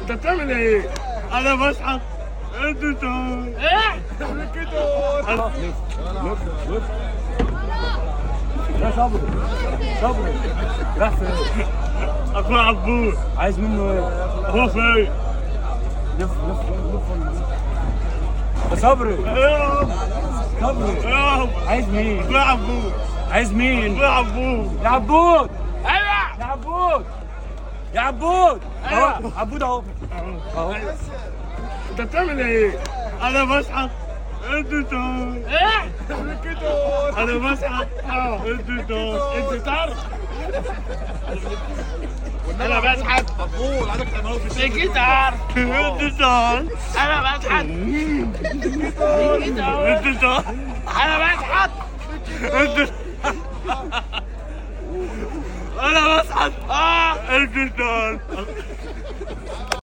انت بتعمل ايه؟ انا بشحت انت تعال ايه؟ كده لف لف يا صبري صبري راح فين؟ اخويا عبود عايز منه ايه؟ هو فين؟ لف لف لف يا صبري ايه صبري يا عايز مين؟ اخويا عبود عايز مين؟ اخويا عبود يا عبود ايوه يا عبود يا عبود أيوة. اهو عبود اهو اهو انت بتعمل ايه؟ انا بشحت انت تعال ايه؟ كده انا بشحت اه انت تعال انت تعرف انا بشحت مقبول عندك تعملوا في انت تعرف انت تعال انا بشحت انت تعال انا بشحت انت انا بشحت اه انت تعال